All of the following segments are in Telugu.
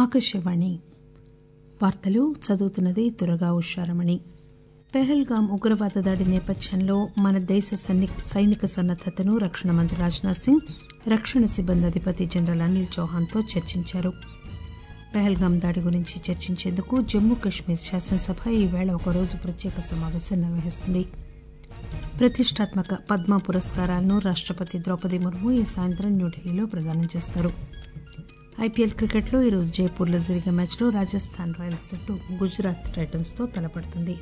ఆకాశవాణి వార్తలు చదువుతున్నది దురగా ఉషారమణి పెహల్గాం ఉగ్రవాద దాడి నేపథ్యంలో మన దేశ సైనిక సన్నద్దతను రక్షణ మంత్రి రాజ్నాథ్ సింగ్ రక్షణ సిబ్బంది అధిపతి జనరల్ అనిల్ చౌహాన్తో చర్చించారు పెహల్గాం దాడి గురించి చర్చించేందుకు జమ్మూ కశ్మీర్ శాసనసభ ఈవేళ ఒకరోజు ప్రత్యేక సమావేశం నిర్వహిస్తుంది ప్రతిష్టాత్మక పద్మ పురస్కారాలను రాష్టపతి ద్రౌపది ముర్ము ఈ సాయంత్రం న్యూఢిల్లీలో ప్రదానం చేస్తారు ఐపీఎల్ క్రికెట్లో ఈరోజు జైపూర్లో జరిగే మ్యాచ్లో రాజస్థాన్ రాయల్స్ జట్టు గుజరాత్ టైటన్స్ తో తలపడుతుంది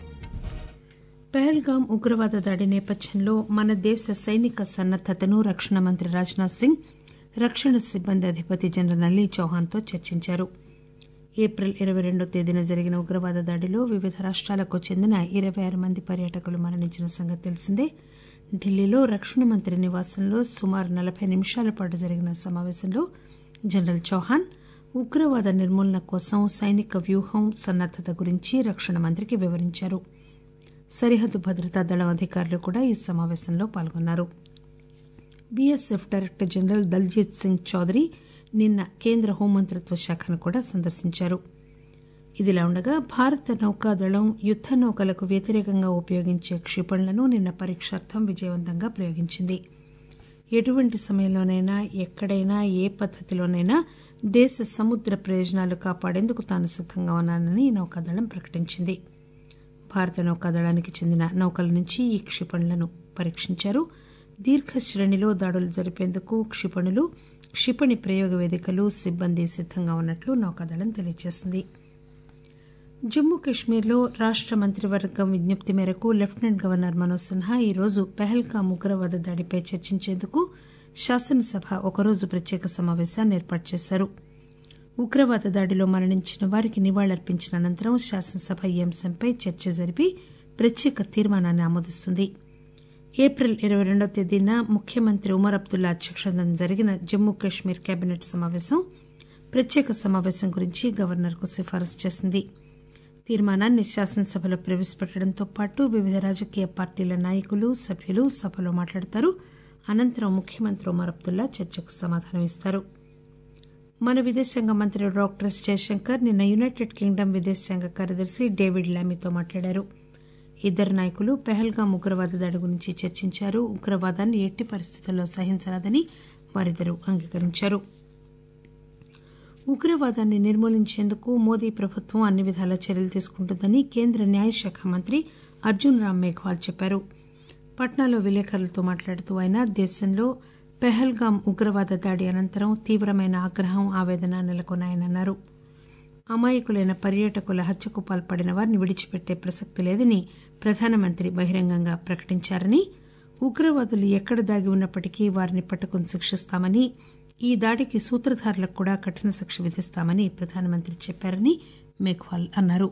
పెహల్గాం ఉగ్రవాద దాడి నేపథ్యంలో మన దేశ సైనిక సన్నద్దతను రక్షణ మంత్రి రాజ్నాథ్ సింగ్ రక్షణ సిబ్బంది అధిపతి జనరల్ అనిల్ చౌహాన్తో చర్చించారు ఏప్రిల్ ఇరవై రెండో తేదీన జరిగిన ఉగ్రవాద దాడిలో వివిధ రాష్టాలకు చెందిన ఇరవై ఆరు మంది పర్యాటకులు మరణించిన సంగతి తెలిసిందే ఢిల్లీలో రక్షణ మంత్రి నివాసంలో సుమారు నలబై నిమిషాల పాటు జరిగిన సమావేశంలో జనరల్ చౌహాన్ ఉగ్రవాద నిర్మూలన కోసం సైనిక వ్యూహం సన్నద్దత గురించి రక్షణ మంత్రికి వివరించారు సరిహద్దు భద్రతా దళం అధికారులు కూడా ఈ సమావేశంలో పాల్గొన్నారు BSF director general Daljeet Singh Chaudhary నిన్న కేంద్ర హోంమంత్రిత్వ శాఖను కూడా సందర్శించారు ఇదిలా ఉండగా భారత నౌకాదళం యుద్ద నౌకలకు వ్యతిరేకంగా ఉపయోగించే క్షిపణులను నిన్న పరీక్షార్థం విజయవంతంగా ప్రయోగించింది ఎటువంటి సమయంలోనైనా ఎక్కడైనా ఏ పద్దతిలోనైనా దేశ సముద్ర ప్రయోజనాలు కాపాడేందుకు తాను సిద్దంగా ఉన్నానని నౌకాదళం ప్రకటించింది భారత నౌకాదళానికి చెందిన నౌకల నుంచి ఈ క్షిపణులను పరీక్షించారు దీర్ఘ శ్రేణిలో దాడులు జరిపేందుకు క్షిపణులు క్షిపణి ప్రయోగ వేదికలు సిబ్బంది సిద్దంగా ఉన్నట్లు నౌకాదళం తెలియజేసింది జమ్మూ కశ్మీర్లో రాష్ట మంత్రివర్గం విజ్ఞప్తి మేరకు లెఫ్టినెంట్ గవర్నర్ మనోజ్ సిన్హా ఈరోజు పెహల్గాం ఉగ్రవాద దాడిపై చర్చించేందుకు శాసనసభ ఒకరోజు ప్రత్యేక సమావేశాన్ని ఏర్పాటు చేశారు ఉగ్రవాద దాడిలో మరణించిన వారికి నివాళులర్పించిన అనంతరం శాసనసభ ఈ అంశంపై చర్చ జరిపి ప్రత్యేక తీర్మానాన్ని ఆమోదిస్తుంది ఏప్రిల్ ఇరవై రెండో తేదీన ముఖ్యమంత్రి ఉమర్ అబ్దుల్లా అధ్యక్షతన జరిగిన జమ్మూ కశ్మీర్ కేబినెట్ సమావేశం ప్రత్యేక సమావేశం గురించి గవర్నర్కు సిఫారసు చేసింది తీర్మానాన్ని శాసనసభలో ప్రవేశపెట్టడంతో పాటు వివిధ రాజకీయ పార్టీల నాయకులు సభ్యులు సభలో మాట్లాడతారు అనంతరం ముఖ్యమంత్రి ఉమర్ అబ్దుల్లా చర్చకు సమాధానం ఇస్తారు మన విదేశాంగ మంత్రి డాక్టర్ ఎస్ జయశంకర్ నిన్న యునైటెడ్ కింగ్డమ్ విదేశాంగ కార్యదర్శి డేవిడ్ లామీతో మాట్లాడారు ఇద్దరు నాయకులు పెహల్గాం ఉగ్రవాద దాడి గురించి చర్చించారు ఉగ్రవాదాన్ని ఎట్టి పరిస్థితుల్లో సహించరాదని వారిద్దరూ అంగీకరించారు ఉగ్రవాదాన్ని నిర్మూలించేందుకు మోదీ ప్రభుత్వం అన్ని విధాల చర్యలు తీసుకుంటుందని కేంద్ర న్యాయశాఖ మంత్రి అర్జున్ రామ్ మేఘ్వాల్ చెప్పారు పట్నాలో విలేకరులతో మాట్లాడుతూ ఆయన దేశంలో పెహల్గాం ఉగ్రవాద దాడి అనంతరం తీవ్రమైన ఆగ్రహం ఆవేదన నెలకొన్నాయన్నారు అమాయకులైన పర్యాటకుల హత్యకు పాల్పడిన వారిని విడిచిపెట్టే ప్రసక్తి లేదని ప్రధానమంత్రి బహిరంగంగా ప్రకటించారని ఉగ్రవాదులు ఎక్కడ దాగి ఉన్నప్పటికీ వారిని పట్టుకుని శిక్షిస్తామని ఈ దాడికి సూత్రధారులకు కూడా కఠిన శిక్ష విధిస్తామని ప్రధానమంత్రి చెప్పారని మేఘ్వాల్ అన్నారు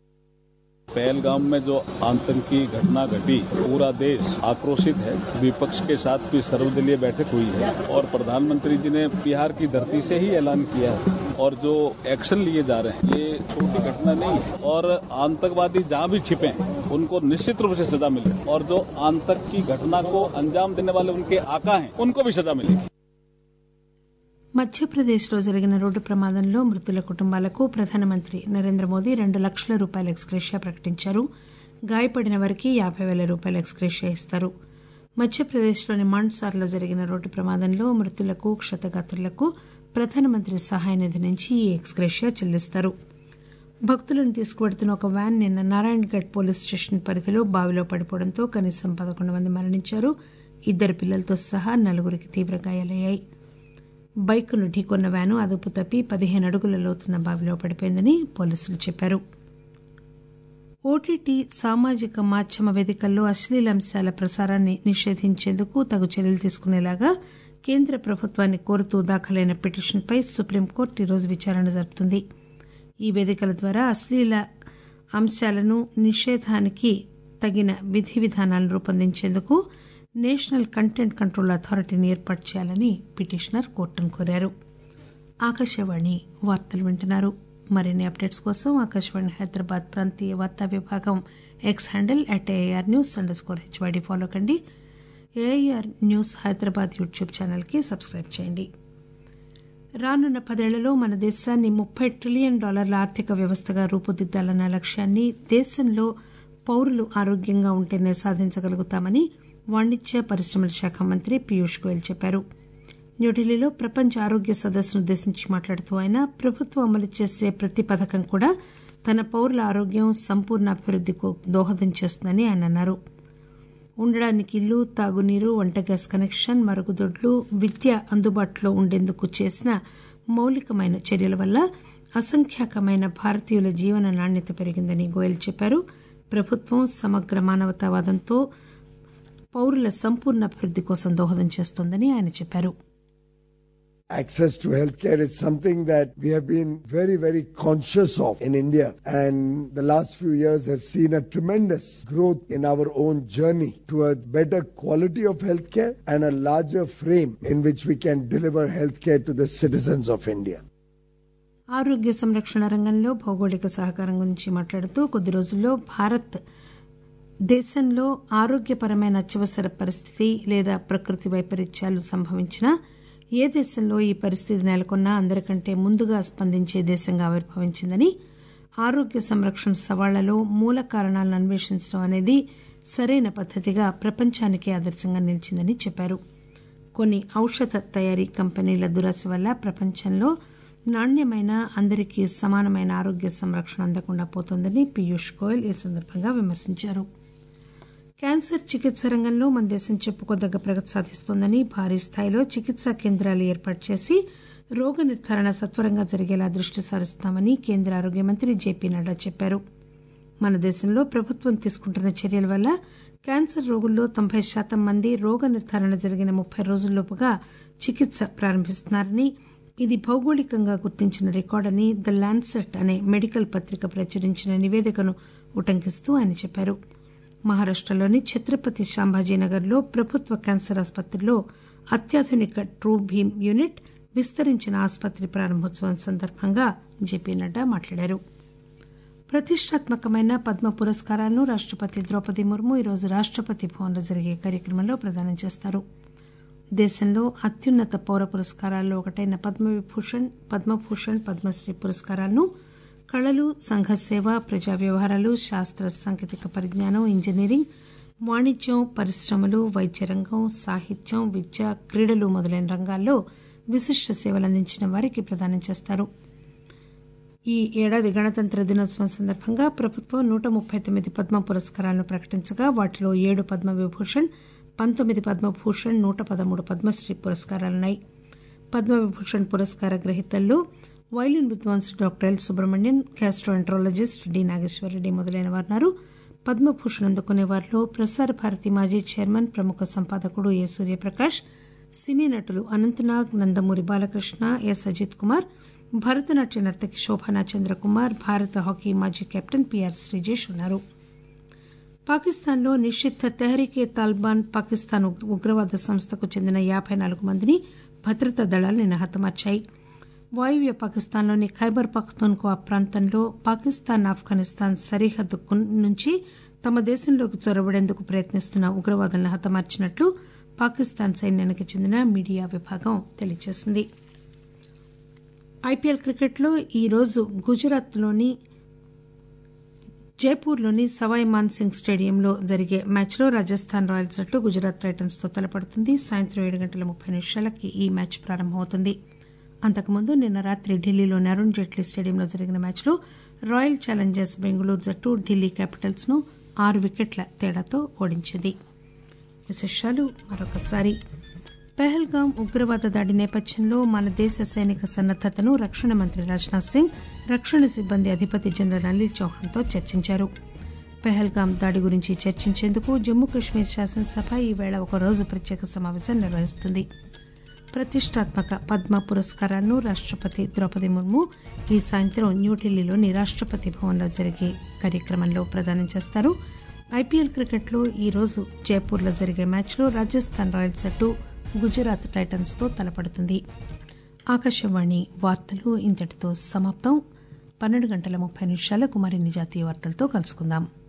पहलगाम में जो आतंकी घटना घटी पूरा देश आक्रोशित है विपक्ष के साथ भी सर्वदलीय बैठक हुई है और प्रधानमंत्री जी ने बिहार की धरती से ही ऐलान किया है और जो एक्शन लिए जा रहे हैं ये छोटी घटना नहीं है और आतंकवादी जहां भी छिपे हैं उनको निश्चित रूप से सजा मिले और जो आतंक की घटना को अंजाम देने वाले उनके आका हैं उनको भी सजा मिलेगी మధ్యప్రదేశ్లో జరిగిన రోడ్డు ప్రమాదంలో మృతుల కుటుంబాలకు ప్రధానమంత్రి నరేంద్ర మోదీ రెండు లక్షల రూపాయల ఎక్స్గ్రేషియా ప్రకటించారు గాయపడిన వారికి యాబై పేల రూపాయల ఎక్స్గ్రేషియా ఇస్తారు మధ్యప్రదేశ్లోని మాండ్సార్లో జరిగిన రోడ్డు ప్రమాదంలో మృతులకు క్షతగాత్రులకు ప్రధానమంత్రి సహాయ నిధి నుంచి ఈ ఎక్స్గ్రేషియా చెల్లిస్తారు భక్తులను తీసుకువెడుతున్న ఒక వ్యాన్ నిన్న నారాయణగఢ్ పోలీస్ స్టేషన్ పరిధిలో బావిలో పడిపోవడంతో కనీసం పదకొండు మంది మరణించారు ఇద్దరు పిల్లలతో సహా నలుగురికి తీవ్ర గాయాలయ్యాయి బైకును ఢీకొన్న వ్యాను అదుపు తప్పి పదిహేను అడుగుల లోతున్న బావిలో పడిపోయిందని పోలీసులు చెప్పారు ఓటీటీ సామాజిక మాధ్యమ వేదికల్లో అశ్లీల అంశాల ప్రసారాన్ని నిషేధించేందుకు తగు చర్యలు తీసుకునేలాగా కేంద్ర ప్రభుత్వాన్ని కోరుతూ దాఖలైన పిటిషన్పై సుప్రీంకోర్టు ఈరోజు విచారణ జరుపుతుంది ఈ వేదికల ద్వారా అశ్లీల అంశాలను నిషేధానికి తగిన విధి విధానాలను రూపొందించేందుకు నేషనల్ కంటెంట్ కంట్రోల్ అథారిటీని ఏర్పాటు చేయాలని పిటిషనర్ కోర్టును కోరారు ఆకాశవాణి వార్తలు వింటున్నారు మరిన్ని అప్డేట్స్ కోసం ఆకాశవాణి హైదరాబాద్ ప్రాంతీయ వార్తా విభాగం X handle at AR news under score HYD follow కండి ఏఐఆర్ న్యూస్ హైదరాబాద్ యూట్యూబ్ ఛానల్కి సబ్స్క్రైబ్ చేయండి రానున్న పదేళ్లలో మన దేశాన్ని ముప్పై ట్రిలియన్ డాలర్ల ఆర్థిక వ్యవస్థగా రూపుదిద్దాలన్న లక్ష్యాన్ని దేశంలో పౌరులు ఆరోగ్యంగా ఉంటేనే సాధించగలుగుతామని వాణిజ్య పరిశ్రమల శాఖ మంత్రి పీయూష్ గోయల్ చెప్పారు న్యూఢిల్లీలో ప్రపంచ ఆరోగ్య సదస్సును ఉద్దేశించి మాట్లాడుతూ ఆయన ప్రభుత్వం అమలు చేసే ప్రతి పథకం కూడా తన పౌరుల ఆరోగ్యం సంపూర్ణ అభివృద్దికి దోహదం చేస్తుందని ఆయన అన్నారు ఉండడానికి ఇల్లు తాగునీరు వంట గ్యాస్ కనెక్షన్ మరుగుదొడ్లు విద్య అందుబాటులో ఉండేందుకు చేసిన మౌలికమైన చర్యల వల్ల అసంఖ్యాకమైన భారతీయుల జీవన నాణ్యత పెరిగిందని గోయల్ చెప్పారు ప్రభుత్వం సమగ్ర మానవతావాదంతో పౌరుల సంపూర్ణ అభివృద్ది కోసం దోహదం చేస్తోందని ఆయన చెప్పారు Access to healthcare is something that we have been very, very conscious of in India. And the last few years have seen a tremendous growth in our own journey towards better quality of healthcare and a larger frame in which we can deliver healthcare to the citizens of India. ఆరోగ్య సంరక్షణ రంగంలో భౌగోళిక సహకారం గురించి మాట్లాడుతూ కొద్ది రోజుల్లో భారత్ దేశంలో ఆరోగ్యపరమైన అత్యవసర పరిస్థితి లేదా ప్రకృతి వైపరీత్యాలు సంభవించినా ఏ దేశంలో ఈ పరిస్థితి నెలకొన్నా అందరికంటే ముందుగా స్పందించే దేశంగా ఆవిర్భవించిందని ఆరోగ్య సంరక్షణ సవాళ్లలో మూల కారణాలను అన్వేషించడం అనేది సరైన పద్దతిగా ప్రపంచానికే ఆదర్శంగా నిలిచిందని చెప్పారు కొన్ని ఔషధ తయారీ కంపెనీల దురాశ వల్ల ప్రపంచంలో నాణ్యమైన అందరికీ సమానమైన ఆరోగ్య సంరక్షణ అందకుండా పోతోందని పీయూష్ గోయల్ ఈ సందర్భంగా విమర్శించారు క్యాన్సర్ చికిత్స రంగంలో మన దేశం చెప్పుకోదగ్గ ప్రగతి సాధిస్తోందని భారీ స్థాయిలో చికిత్సా కేంద్రాలు ఏర్పాటు చేసి రోగ నిర్ధారణ సత్వరంగా జరిగేలా దృష్టి సారిస్తామని కేంద్ర ఆరోగ్య మంత్రి జేపీ నడ్డా చెప్పారు మన దేశంలో ప్రభుత్వం తీసుకుంటున్న చర్యల వల్ల క్యాన్సర్ రోగుల్లో తొంభై శాతం మంది రోగ నిర్ధారణ జరిగిన ముప్పై రోజుల్లోపుగా చికిత్స ప్రారంభిస్తున్నారని ఇది భౌగోళికంగా గుర్తించిన రికార్డని ద ల్యాన్సెట్ అనే మెడికల్ పత్రిక ప్రచురించిన నివేదికను ఉటంకిస్తూ ఆయన చెప్పారు మహారాష్టలోని ఛత్రపతి శాంభాజీనగర్లో ప్రభుత్వ క్యాన్సర్ ఆసుపత్రిలో అత్యాధునిక ట్రూ భీమ్ యూనిట్ విస్తరించిన ఆసుపత్రి ప్రారంభోత్సవం సందర్భంగా జేపీ నడ్డా మాట్లాడారు ప్రతిష్టాత్మకమైన పద్మ పురస్కారాలను రాష్టపతి ద్రౌపది ముర్ము ఈరోజు రాష్టపతి భవన్లో జరిగే కార్యక్రమంలో ప్రదానం చేస్తారు దేశంలో అత్యున్నత పౌర పురస్కారాల్లో ఒకటైన పద్మవిభూషణ్ పద్మభూషణ్ పద్మశ్రీ పురస్కారాలను కళలు సంఘ సేవ ప్రజా వ్యవహారాలు శాస్త్ర సాంకేతిక పరిజ్ఞానం ఇంజనీరింగ్ వాణిజ్యం పరిశ్రమలు వైద్య రంగం సాహిత్యం విద్య క్రీడలు మొదలైన రంగాల్లో విశిష్ట సేవలు అందించిన వారికి ప్రదానం చేస్తారు ఈ ఏడాది గణతంత్ర దినోత్సవం సందర్భంగా ప్రభుత్వం నూట ముప్పై తొమ్మిది పద్మ పురస్కారాలను ప్రకటించగా వాటిలో ఏడు పద్మవిభూషణ్ పంతొమ్మిది పద్మభూషణ్ నూట పదమూడు పద్మశ్రీ పురస్కారాలున్నాయి పద్మవిభూషణ్ పురస్కార గ్రహీతల్లో వైలిన్ విద్వాంసుడు doctor L Subrahmanyan gastroenterologist D Nageshwara Reddy మొదలైన వారున్నారు పద్మభూషణ్ అందుకునే వారిలో ప్రసార భారతి మాజీ చైర్మన్ ప్రముఖ సంపాదకుడు ఏ సూర్యప్రకాష్ సినీ నటులు అనంతనాగ్ నందమూరి బాలకృష్ణ ఎస్ అజిత్ కుమార్ భరతనాట్య నర్తకి శోభనా చంద్రకుమార్ భారత హాకీ మాజీ కెప్టెన్ పిఆర్ శ్రీజేష్ ఉన్నారు పాకిస్తాన్లో నిషిద్ధ తెహరీకే తాలిబాన్ పాకిస్తాన్ ఉగ్రవాద సంస్థకు చెందిన యాబై నాలుగు మందిని భద్రతా దళాలు నిన్న హతమార్చాయి వాయువ్య పాకిస్తాన్లోని ఖైబర్ పఖ్తూన్ఖ్వా ప్రాంతంలో పాకిస్తాన్ ఆఫ్ఘనిస్తాన్ సరిహద్దు నుంచి తమ దేశంలోకి చొరబడేందుకు ప్రయత్నిస్తున్న ఉగ్రవాదులను హతమార్చినట్లు పాకిస్తాన్ సైన్యానికి చెందిన మీడియా విభాగం తెలియజేసింది ఐపీఎల్ క్రికెట్లో ఈరోజు గుజరాత్లోని జైపూర్లోని సవాయ్ మాన్ సింగ్ స్టేడియంలో జరిగే మ్యాచ్లో రాజస్థాన్ రాయల్స్ జట్టు గుజరాత్ టైటన్స్ తో తలపడుతుంది సాయంత్రం ఏడు గంటల ముప్పై నిమిషాలకి ఈ మ్యాచ్ ప్రారంభమవుతుంది అంతకుముందు నిన్న రాత్రి ఢిల్లీలోని అరుణ్ జైట్లీ స్టేడియంలో జరిగిన మ్యాచ్లో రాయల్ ఛాలెంజర్స్ బెంగళూరు జట్టు ఢిల్లీ క్యాపిటల్స్ ను ఆరు వికెట్ల తేడాతో ఓడించింది విశేషాలు మరొకసారి పెహల్గాం ఉగ్రవాద దాడి నేపథ్యంలో మన దేశ సైనిక సన్నద్దతను రక్షణ మంత్రి రాజ్నాథ్ సింగ్ రక్షణ సిబ్బంది అధిపతి జనరల్ అనిల్ చౌహాన్తో చర్చించారు పెహల్గాం దాడి గురించి చర్చించేందుకు జమ్మూ కశ్మీర్ శాసనసభ ఈవేళ ఒక రోజు ప్రత్యేక సమావేశం నిర్వహిస్తుంది ప్రతిష్టాత్మక పద్మ పురస్కారాలను రాష్టపతి ద్రౌపది ముర్ము ఈ సాయంత్రం న్యూఢిల్లీలోని రాష్టపతి భవన్లో జరిగే కార్యక్రమంలో ప్రదానం చేస్తారు ఐపీఎల్ క్రికెట్లో ఈరోజు జైపూర్లో జరిగే మ్యాచ్లో రాజస్థాన్ రాయల్స్ జట్టు గుజరాత్ టైటన్స్ తో తలపడుతుంది ఆకాశవాణి వార్తలు ఇంతటితో సమాప్తం పన్నెండు గంటల ముప్పై నిమిషాలకు మరిన్ని జాతీయ వార్తలతో కలుసుకుందాం